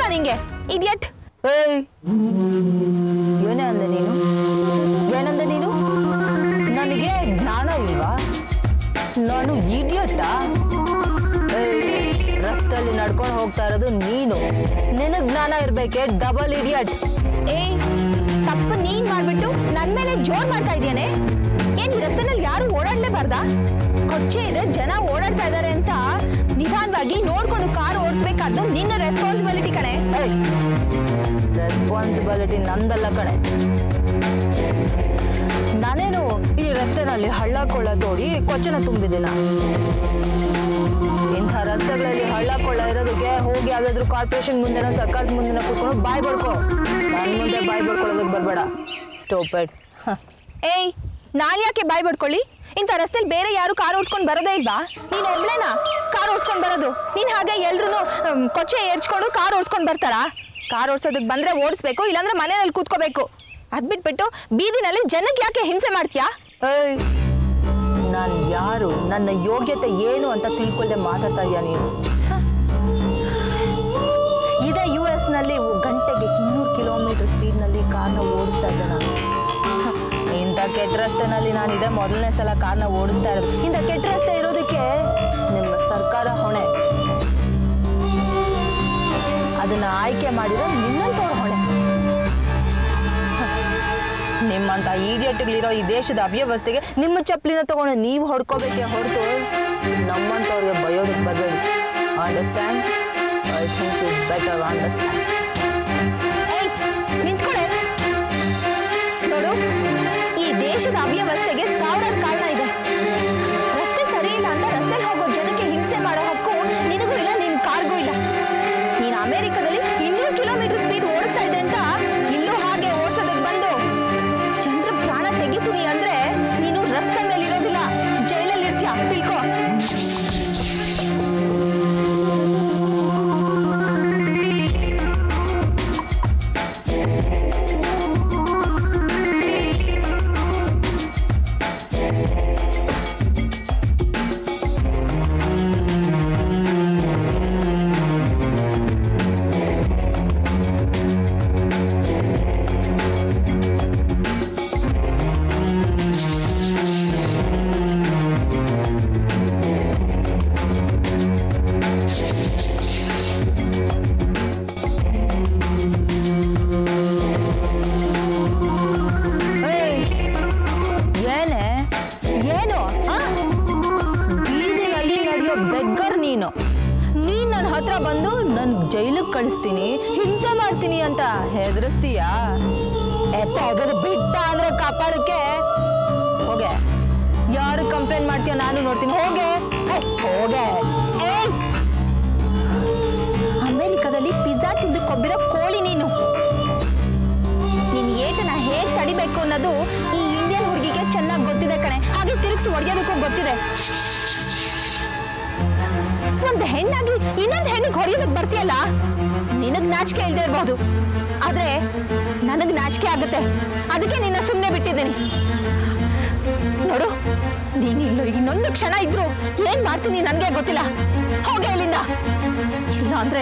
ನಿಂಗೆ ಇಡಿಯಟ್ ಏಯ್ ಏನೇ ಅಂದೆ ನೀನು ಏನಂದೆ ನೀನು ನನಗೆ ಜ್ಞಾನ ಇಲ್ವಾ ನಾನು ಇಡಿಯಟ್ಟಾ ರಸ್ತೆಯಲ್ಲಿ ನಡ್ಕೊಂಡು ಹೋಗ್ತಾ ಇರೋದು ನೀನು ನಿನಗ್ ಜ್ಞಾನ ಇರ್ಬೇಕೆ ಡಬಲ್ ಇಡಿಯಟ್ ಏಯ್ ತಪ್ಪು ನೀನ್ ಮಾಡ್ಬಿಟ್ಟು ನನ್ ಮೇಲೆ ಜೋರ್ ಮಾಡ್ತಾ ಇದೆಯೇನೆ ಏನ್ ಈ ರಸ್ತೆನಲ್ಲಿ ಯಾರು ಓಡಾಡ್ಲೇಬಾರ್ದಾ ಕೊಚ್ಚೆ ಇದೆ ಜನ ಓಡಾಡ್ತಾ ಇದಾರೆ ಅಂತ ನಿಧಾನವಾಗಿ ನೋಡ್ಕೊಂಡು ಕಾರ್ ಓಡಿಸ್ಬೇಕಾದ್ದು ನಿನ್ನ ರೆಸ್ಪಾನ್ಸಿಬಿಲಿಟಿ ಕಣೆ ರೆಸ್ಪಾನ್ಸಿಬಿಲಿಟಿ ನಂದಲ್ಲ ಕಣೆ ನಾನೇನು ಈ ರಸ್ತೆನಲ್ಲಿ ಹಳ್ಳ ಕೊಳ್ಳ ತೋಡಿ ಕೊಚ್ಚನ ತುಂಬಿದಿನ ಇಂಥ ರಸ್ತೆಗಳಲ್ಲಿ ಹಳ್ಳ ಕೊಳ್ಳ ಇರೋದಕ್ಕೆ ಹೋಗಿ ಯಾವ್ದಾದ್ರು ಕಾರ್ಪೊರೇಷನ್ ಮುಂದೆನೋ ಸರ್ಕಾರದ ಮುಂದೆನೋ ಕೂತ್ಕೊಂಡು ಬಾಯ್ ಬಡ್ಕೋ ನನ್ ಮುಂದೆ ಬಾಯ್ ಬಡ್ಕೊಳ್ಳೋದಕ್ಕೆ ಬರಬೇಡ ಸ್ಟೋಪೆಡ್ ಏಯ್ ನಾನ್ ಯಾಕೆ ಬಾಯ್ ಬಡ್ಕೊಳ್ಳಿ ಇಂಥ ರಸ್ತೆಲಿ ಬೇರೆ ಯಾರು ಕಾರ್ ಓಡಿಸ್ಕೊಂಡು ಬರೋದೇ ಇಲ್ವಾ ನೀನ್ ಒಬ್ಳೇನಾ ಕಾರ್ ಓಡಿಸ್ಕೊಂಡು ಬರೋದು ನೀನ್ ಹಾಗೆ ಎಲ್ರು ಕೊಚ್ಚೆ ಏರ್ಚ್ಕೊಂಡು ಕಾರ್ ಓಡಿಸ್ಕೊಂಡು ಬರ್ತಾರಾ ಕಾರ್ ಓಡಿಸೋದಕ್ಕೆ ಬಂದ್ರೆ ಓಡಿಸ್ಬೇಕು ಇಲ್ಲಾಂದ್ರೆ ಮನೆಯಲ್ಲಿ ಕೂತ್ಕೋಬೇಕು ಅದ್ಬಿಟ್ಬಿಟ್ಟು ಬೀದಿನಲ್ಲಿ ಜನಕ್ಕೆ ಯಾಕೆ ಹಿಂಸೆ ಮಾಡ್ತೀಯಾ ಏಯ್ ನಾನು ಯಾರು ನನ್ನ ಯೋಗ್ಯತೆ ಏನು ಅಂತ ತಿಳ್ಕೊಳ್ದೆ ಮಾತಾಡ್ತಾ ಇದೀಯ ನೀನು ಇದೇ ಯು ಎಸ್ನಲ್ಲಿ ಗಂಟೆಗೆ ಇನ್ನೂರು ಕಿಲೋಮೀಟರ್ ಸ್ಪೀಡ್ನಲ್ಲಿ ಕಾರ್ನ ಓಡಿಸ್ತಾ ಇದ್ದೆ ನಾನು ಹ, ಇಂಥ ಕೆಟ್ಟ ರಸ್ತೆನಲ್ಲಿ ನಾನು ಇದೇ ಮೊದಲನೇ ಸಲ ಕಾರ್ನ ಓಡಿಸ್ತಾ ಇರೋದು ಇಂಥ ಕೆಟ್ಟ ರಸ್ತೆ ಇರೋದಕ್ಕೆ ನಿಮ್ಮ ಸರ್ಕಾರ ಹೊಣೆ ಅದನ್ನ ಆಯ್ಕೆ ಮಾಡಿರೋ ನಿನ್ನಂತವ್ರ ಹೊಣೆ ನಿಮ್ಮಂತ ಈಡಿಯಟ್ಗಳಿರೋ ಈ ದೇಶದ ಅವ್ಯವಸ್ಥೆಗೆ ನಿಮ್ಮ ಚಪ್ಪಲಿನ ತಗೊಂಡು ನೀವು ಹೊಡ್ಕೋಬೇಕೆ ಹೊರತು ನಮ್ಮಂಥವ್ರಿಗೆ ಬಯೋದಕ್ಕೆ ಬರಬೇಡಿ understand I think you better understand ಏಯ್ ನಿಂತ್ಕೊಳೆ ನೋಡು ಈ ದೇಶದ ಅವ್ಯವಸ್ಥೆಗೆ ಸಾವಿರಾರು ಕಾರಣ ಇದೆ ರಸ್ತೆ ಸರಿ ಇಲ್ಲ ಅಂತ ರಸ್ತೆಲಿ ಹೋಗೋ ಜನಕ್ಕೆ ಹಿಂಸೆ ಮಾಡೋ ಹಕ್ಕು ನಿನಗೂ ಇಲ್ಲ ನಿನ್ ಕಾರ್ಗೂ ಇಲ್ಲ ನೀನ್ ಅಮೆರಿಕದಲ್ಲಿ ಇನ್ನೂರು ಕಿಲೋಮೀಟರ್ ಸ್ಪೀಡ್ ಓಡಿಸ್ತಾ ಇದೆ ಅಂತ ಇಲ್ಲೂ ಹಾಗೆ ಓಡಿಸೋದಕ್ಕೆ ಬಂದು ಜನರ ಪ್ರಾಣ ತೆಗಿತೀನಿ ಅಂದ್ರೆ ನೀನು ರಸ್ತೆ ಮೇಲೆ ಇರೋದಿಲ್ಲ ಜೈಲಲ್ಲಿ ಇರ್ತೀಯ ತಿಳ್ಕೊ ಏಯ್, ಏನೇ ಏನು ಆ? ಬೀದಿನಲ್ಲಿ ನಡೆಯೋ ಬೆಗ್ಗರ್ ನೀನು ನೀನ್ ನನ್ನ ಹತ್ರ ಬಂದು ನನ್ ಜೈಲಿಗೆ ಕಳಿಸ್ತೀನಿ ಹಿಂಸೆ ಮಾಡ್ತೀನಿ ಅಂತ ಹೆದರಿಸ್ತೀಯಾ ತೆಗೆದು ಬಿಟ್ಟ ಅಂದ್ರೆ ಕಪಾಳಕ್ಕೆ ಹೋಗೆ ಯಾರು ಕಂಪ್ಲೇಂಟ್ ಮಾಡ್ತೀಯ ನಾನು ನೋಡ್ತೀನಿ ಹೋಗೆ ಏ, ಹೋಗೆ ಏಯ್! ಅಮೆರಿಕದಲ್ಲಿ ಪಿಜ್ಜಾ ತಿಂದು ಕೊಬ್ಬಿರೋ ಕೋಳಿ ನೀನು ನೀನ್ ಏಟನ ಹೇಗ್ ತಡಿಬೇಕು ಅನ್ನೋದು ಈ ಇಂಡಿಯನ್ ಹುಡುಗಿಗೆ ಚೆನ್ನಾಗಿ ಗೊತ್ತಿದೆ ಕಣೆ ಹಾಗೆ ತಿರುಗಿಸಿ ಹೊಡೆಯೋದಕ್ಕೂ ಗೊತ್ತಿದೆ ಒಂದು ಹೆಣ್ಣಾಗಿ ಇನ್ನೊಂದು ಹೆಣ್ಣಿಗೆ ಹೊಡೆಯೋದಕ್ಕೆ ಬರ್ತೀಯಲ್ಲ ನಿನಗ್ ನಾಚಿಕೆ ಇಲ್ದೇ ಇರ್ಬೋದು ಆದ್ರೆ ನನಗ್ ನಾಚಿಕೆ ಆಗುತ್ತೆ ಅದಕ್ಕೆ ನಿನ್ನ ಸುಮ್ಮನೆ ಬಿಟ್ಟಿದ್ದೀನಿ ನೋಡು ನೀನು ಇಲ್ಲೋ ಇನ್ನೊಂದು ಕ್ಷಣ ಇದ್ರು ಏನ್ ಮಾಡ್ತೀನಿ ನನ್ಗೆ ಗೊತ್ತಿಲ್ಲ ಹೋಗೆ ಇಲ್ಲಿಂದ ಇಲ್ಲ ಅಂದ್ರೆ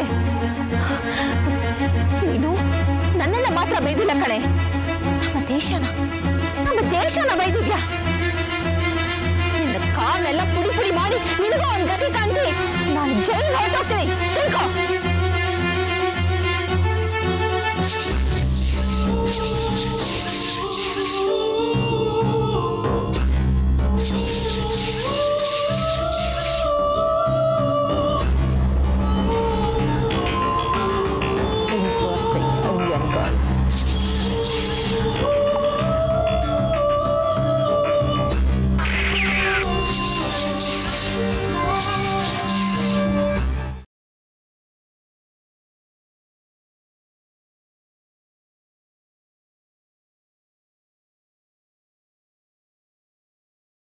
ನೀನು ನನ್ನನ್ನ ಮಾತ್ರ ಬೈದಿಲ್ಲ ಕಣೆ ನಮ್ಮ ದೇಶನ ನಮ್ಮ ದೇಶನ ಬೈದಿದ್ಯಾ ನಿನ್ನ ಕಾಲೆಲ್ಲ ಪುಡಿ ಪುಡಿ ಮಾಡಿ ನಿನಗೂ ಒಂದ್ ಗತಿ ಕಾಣಿಸಿ ನಾನು ಜೈಲ್ ಹೊರಟೋಗ್ತೀನಿ ತಿಳ್ಕೊ